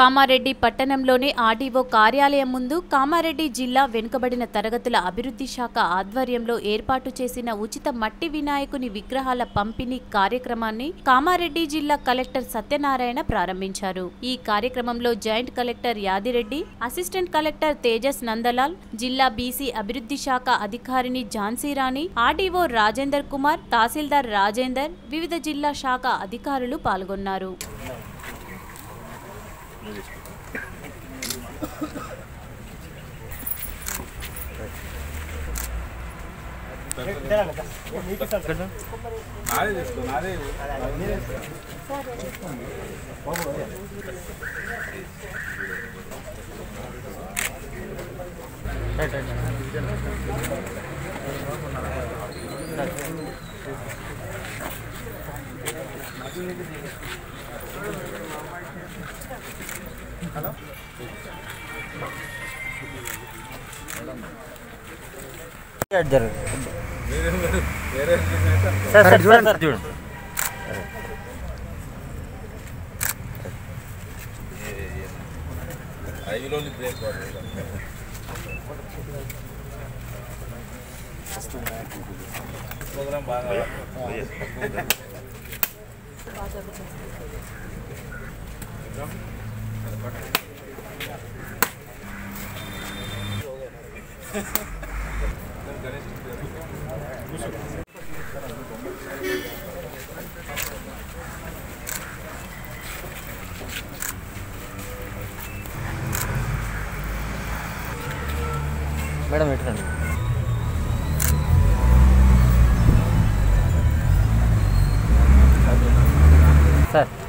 కామారెడ్డి పట్టణంలోని ఆర్డీఓ కార్యాలయం ముందు కామారెడ్డి జిల్లా వెనుకబడిన తరగతుల అభివృద్ధి శాఖ ఆధ్వర్యంలో ఏర్పాటు చేసిన ఉచిత మట్టి వినాయకుని విగ్రహాల పంపిణీ కార్యక్రమాన్ని కామారెడ్డి జిల్లా కలెక్టర్ సత్యనారాయణ ప్రారంభించారు ఈ కార్యక్రమంలో joint collector Yadireddy assistant collector Tejas Nandlal జిల్లా బీసీ అభివృద్ధి శాఖ అధికారిని ఝాన్సీరాణి ఆర్డీఓ రాజేందర్ కుమార్ తహసీల్దార్ రాజేందర్ వివిధ జిల్లా శాఖ అధికారులు పాల్గొన్నారు నాదే తీసుకో నాదే వేరే సార్ సార్ చూడండి సార్ చూడండి ఐదులోని బ్రేక్ ప్రోగ్రామ్ బాగా మేడం ఎట్లండి సార్